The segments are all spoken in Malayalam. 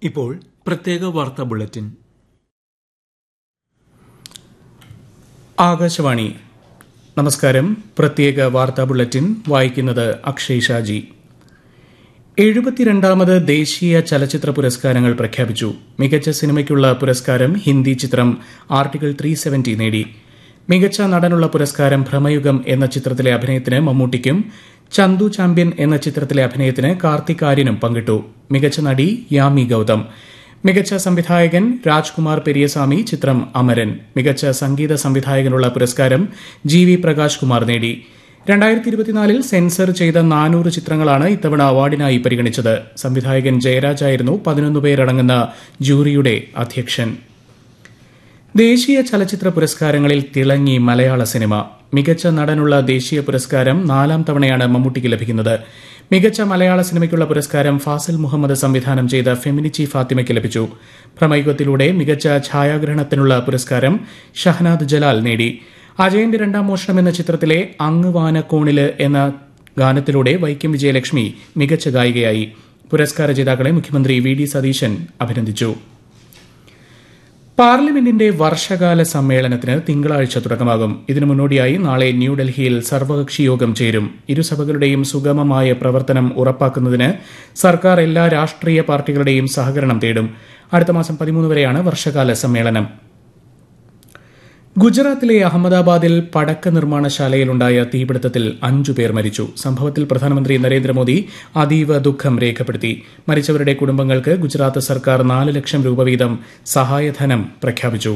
ഇപ്പോൾ പ്രത്യേക വാർത്താ ബുള്ളറ്റിൻ ആകാശവാണി നമസ്കാരം പ്രത്യേക വാർത്താ ബുള്ളറ്റിൻ വായിക്കുന്നത് അക്ഷയ് ഷാജി എഴുപത്തിരണ്ടാമത് ദേശീയ ചലച്ചിത്ര പുരസ്കാരങ്ങൾ പ്രഖ്യാപിച്ചു മികച്ച സിനിമയ്ക്കുള്ള പുരസ്കാരം ഹിന്ദി ചിത്രം ആർട്ടിക്കിൾ ത്രീ സെവന്റി നേടി മികച്ച നടനുള്ള പുരസ്കാരം ഭ്രമയുഗം എന്ന ചിത്രത്തിലെ അഭിനയത്തിന് മമ്മൂട്ടിക്കും ചന്തു ചാമ്പ്യൻ എന്ന ചിത്രത്തിലെ അഭിനയത്തിന് കാർത്തിക് ആര്യനും പങ്കിട്ടു മികച്ച നടി യാമി ഗൌതം മികച്ച സംവിധായകൻ രാജ്കുമാർ പെരിയസ്വാമി ചിത്രം അമരൻ മികച്ച സംഗീത സംവിധായകനുള്ള പുരസ്കാരം ജി വി പ്രകാശ് കുമാർ നേടി രണ്ടായിരത്തി ഇരുപത്തിനാലിൽ സെൻസർ ചെയ്ത നാനൂറ് ചിത്രങ്ങളാണ് ഇത്തവണ അവാർഡിനായി പരിഗണിച്ചത് സംവിധായകൻ ജയരാജായിരുന്നു പതിനൊന്ന് പേരടങ്ങുന്ന ജൂറിയുടെ അധ്യക്ഷൻ ദേശീയ ചലച്ചിത്ര പുരസ്കാരങ്ങളിൽ തിളങ്ങി മലയാള സിനിമ മികച്ച നടനുള്ള ദേശീയ പുരസ്കാരം നാലാം തവണയാണ് മമ്മൂട്ടിക്ക് ലഭിക്കുന്നത് മികച്ച മലയാള സിനിമയ്ക്കുള്ള പുരസ്കാരം ഫാസിൽ മുഹമ്മദ് സംവിധാനം ചെയ്ത ഫെമിനിച്ചി ഫാത്തിമയ്ക്ക് ലഭിച്ചു പ്രമൈകത്തിലൂടെ മികച്ച ഛായാഗ്രഹണത്തിനുള്ള പുരസ്കാരം ഷഹനാദ് ജലാൽ നേടി അജയന്റെ രണ്ടാം മോഷണം എന്ന ചിത്രത്തിലെ അങ്ങ് വാനക്കോണില് എന്ന ഗാനത്തിലൂടെ വൈക്കം വിജയലക്ഷ്മി മികച്ച ഗായികയായി പുരസ്കാര ജേതാക്കളെ മുഖ്യമന്ത്രി വി ഡി സതീശൻ അഭിനന്ദിച്ചു പാർലമെന്റിന്റെ വർഷകാല സമ്മേളനത്തിന് തിങ്കളാഴ്ച തുടക്കമാകും ഇതിനു മുന്നോടിയായി നാളെ ന്യൂഡൽഹിയിൽ സർവകക്ഷി യോഗം ചേരും ഇരുസഭകളുടെയും സുഗമമായ പ്രവർത്തനം ഉറപ്പാക്കുന്നതിന് സർക്കാർ എല്ലാ രാഷ്ട്രീയ പാർട്ടികളുടെയും സഹകരണം തേടും അടുത്ത മാസം പതിമൂന്ന് വരെയാണ് വർഷകാല സമ്മേളനം ഗുജറാത്തിലെ അഹമ്മദാബാദിൽ പടക്ക നിർമ്മാണശാലയിലുണ്ടായ തീപിടുത്തത്തിൽ അഞ്ചു പേർ മരിച്ചു സംഭവത്തിൽ പ്രധാനമന്ത്രി നരേന്ദ്രമോദി അതീവ ദുഃഖം രേഖപ്പെടുത്തി മരിച്ചവരുടെ കുടുംബങ്ങൾക്ക് ഗുജറാത്ത് സർക്കാർ നാല് ലക്ഷം രൂപ വീതം സഹായധനം പ്രഖ്യാപിച്ചു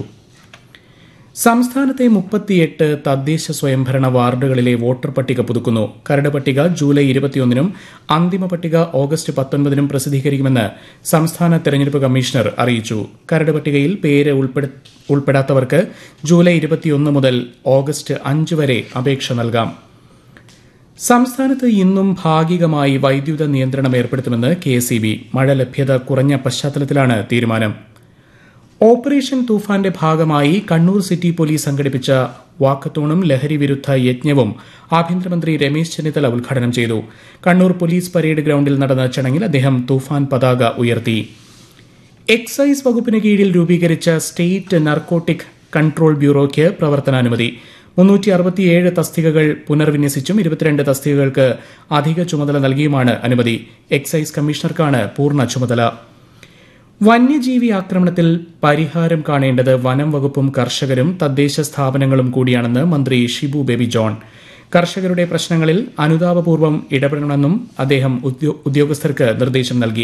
സംസ്ഥാനത്തെ മുപ്പത്തിയെട്ട് തദ്ദേശ സ്വയംഭരണ വാർഡുകളിലെ വോട്ടർ പട്ടിക പുതുക്കുന്നു കരട് പട്ടിക ജൂലൈ ഇരുപത്തിയൊന്നിനും അന്തിമ പട്ടിക ഓഗസ്റ്റ് പത്തൊൻപതിനും പ്രസിദ്ധീകരിക്കുമെന്ന് സംസ്ഥാന തെരഞ്ഞെടുപ്പ് കമ്മീഷണർ അറിയിച്ചു കരട് പട്ടികയിൽ പേര് ഉൾപ്പെടാത്തവർക്ക് ജൂലൈ ഇരുപത്തിയൊന്ന് മുതൽ ഓഗസ്റ്റ് അഞ്ച് വരെ അപേക്ഷ നൽകാം സംസ്ഥാനത്ത് ഇന്നും ഭാഗികമായി വൈദ്യുത നിയന്ത്രണം ഏർപ്പെടുത്തുമെന്ന് കെ മഴ ലഭ്യത കുറഞ്ഞ പശ്ചാത്തലത്തിലാണ് തീരുമാനം ഓപ്പറേഷൻ തൂഫാന്റെ ഭാഗമായി കണ്ണൂർ സിറ്റി പോലീസ് സംഘടിപ്പിച്ച വാക്കത്തോണും ലഹരി വിരുദ്ധ യജ്ഞവും ആഭ്യന്തരമന്ത്രി രമേശ് ചെന്നിത്തല ഉദ്ഘാടനം ചെയ്തു കണ്ണൂർ പോലീസ് പരേഡ് ഗ്രൌണ്ടിൽ നടന്ന ചടങ്ങിൽ അദ്ദേഹം തൂഫാൻ പതാക ഉയർത്തി എക്സൈസ് വകുപ്പിന് കീഴിൽ രൂപീകരിച്ച സ്റ്റേറ്റ് നർക്കോട്ടിക് കൺട്രോൾ ബ്യൂറോയ്ക്ക് പ്രവർത്തനാനുമതി മുന്നൂറ്റി അറുപത്തിയേഴ് തസ്തികകൾ പുനർവിന്യസിച്ചും ഇരുപത്തിരണ്ട് തസ്തികകൾക്ക് അധിക ചുമതല നൽകിയുമാണ് അനുമതി എക്സൈസ് കമ്മീഷണർക്കാണ് പൂർണ്ണ ചുമതല വന്യജീവി ആക്രമണത്തിൽ പരിഹാരം കാണേണ്ടത് വനം വകുപ്പും കർഷകരും തദ്ദേശ സ്ഥാപനങ്ങളും കൂടിയാണെന്ന് മന്ത്രി ഷിബു ബേബി ജോൺ കർഷകരുടെ പ്രശ്നങ്ങളിൽ അനുതാപപൂർവ്വം ഇടപെടണമെന്നും അദ്ദേഹം ഉദ്യോഗസ്ഥർക്ക് നിർദ്ദേശം നൽകി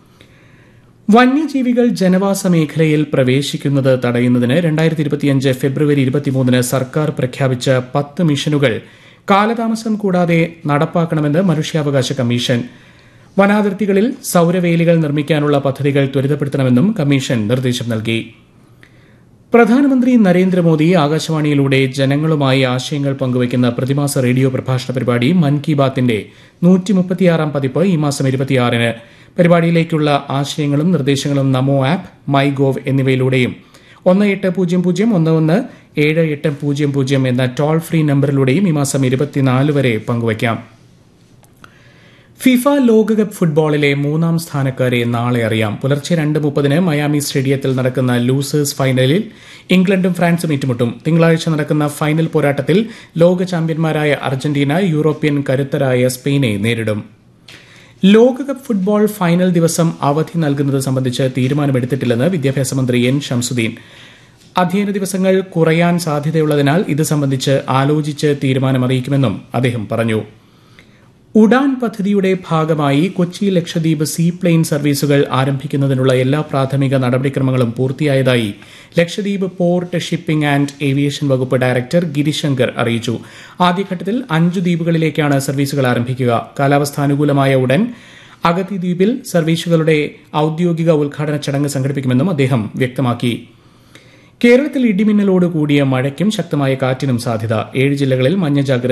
വന്യജീവികൾ ജനവാസ മേഖലയിൽ പ്രവേശിക്കുന്നത് തടയുന്നതിന് രണ്ടായിരത്തി ഇരുപത്തിയഞ്ച് ഫെബ്രുവരി ഇരുപത്തിമൂന്നിന് സർക്കാർ പ്രഖ്യാപിച്ച പത്ത് മിഷനുകൾ കാലതാമസം കൂടാതെ നടപ്പാക്കണമെന്ന് മനുഷ്യാവകാശ കമ്മീഷൻ വനാതിർത്തികളിൽ സൌരവേലികൾ നിർമ്മിക്കാനുള്ള പദ്ധതികൾ ത്വരിതപ്പെടുത്തണമെന്നും കമ്മീഷൻ നിർദ്ദേശം നൽകി പ്രധാനമന്ത്രി നരേന്ദ്രമോദി ആകാശവാണിയിലൂടെ ജനങ്ങളുമായി ആശയങ്ങൾ പങ്കുവയ്ക്കുന്ന പ്രതിമാസ റേഡിയോ പ്രഭാഷണ പരിപാടി മൻ കി ബാത്തിന്റെ നൂറ്റിമുപ്പത്തിയാറാം പതിപ്പ് ഈ മാസം ഇരുപത്തിയാറിന് പരിപാടിയിലേക്കുള്ള ആശയങ്ങളും നിർദ്ദേശങ്ങളും നമോ ആപ്പ് മൈ ഗോവ് എന്നിവയിലൂടെയും ഒന്ന് എട്ട് പൂജ്യം പൂജ്യം ഒന്ന് ഒന്ന് ഏഴ് എട്ട് പൂജ്യം പൂജ്യം എന്ന ടോൾ ഫ്രീ നമ്പറിലൂടെയും ഈ മാസം ഇരുപത്തിനാല് വരെ പങ്കുവയ്ക്കാം ഫിഫ ലോകകപ്പ് ഫുട്ബോളിലെ മൂന്നാം സ്ഥാനക്കാരെ നാളെ അറിയാം പുലർച്ചെ രണ്ട് മുപ്പതിന് മയാമി സ്റ്റേഡിയത്തിൽ നടക്കുന്ന ലൂസേഴ്സ് ഫൈനലിൽ ഇംഗ്ലണ്ടും ഫ്രാൻസും ഏറ്റുമുട്ടും തിങ്കളാഴ്ച നടക്കുന്ന ഫൈനൽ പോരാട്ടത്തിൽ ലോക ചാമ്പ്യന്മാരായ അർജന്റീന യൂറോപ്യൻ കരുത്തരായ സ്പെയിനെ നേരിടും ലോകകപ്പ് ഫുട്ബോൾ ഫൈനൽ ദിവസം അവധി നൽകുന്നത് സംബന്ധിച്ച് തീരുമാനമെടുത്തിട്ടില്ലെന്ന് വിദ്യാഭ്യാസ മന്ത്രി എൻ ഷംസുദ്ദീൻ അധ്യയന ദിവസങ്ങൾ കുറയാൻ സാധ്യതയുള്ളതിനാൽ ഇത് സംബന്ധിച്ച് ആലോചിച്ച് തീരുമാനമറിയിക്കുമെന്നും അദ്ദേഹം പറഞ്ഞു ഉഡാൻ പദ്ധതിയുടെ ഭാഗമായി കൊച്ചി ലക്ഷദ്വീപ് സീ പ്ലെയിൻ സർവീസുകൾ ആരംഭിക്കുന്നതിനുള്ള എല്ലാ പ്രാഥമിക നടപടിക്രമങ്ങളും പൂർത്തിയായതായി Lakshadweep port shipping and aviation വകുപ്പ് ഡയറക്ടർ ഗിരിശങ്കർ അറിയിച്ചു ആദ്യഘട്ടത്തിൽ അഞ്ചു ദ്വീപുകളിലേക്കാണ് സർവീസുകൾ ആരംഭിക്കുക കാലാവസ്ഥ അനുകൂലമായ ഉടൻ അഗതി ദ്വീപിൽ സർവീസുകളുടെ ഔദ്യോഗിക ഉദ്ഘാടന ചടങ്ങ് സംഘടിപ്പിക്കുമെന്നും അദ്ദേഹം വ്യക്തമാക്കി കേരളത്തിൽ ഇടിമിന്നലോട് കൂടിയ മഴയ്ക്കും ശക്തമായ കാറ്റിനും സാധ്യത ഏഴ് ജില്ലകളിൽ മഞ്ഞ ജാഗ്രത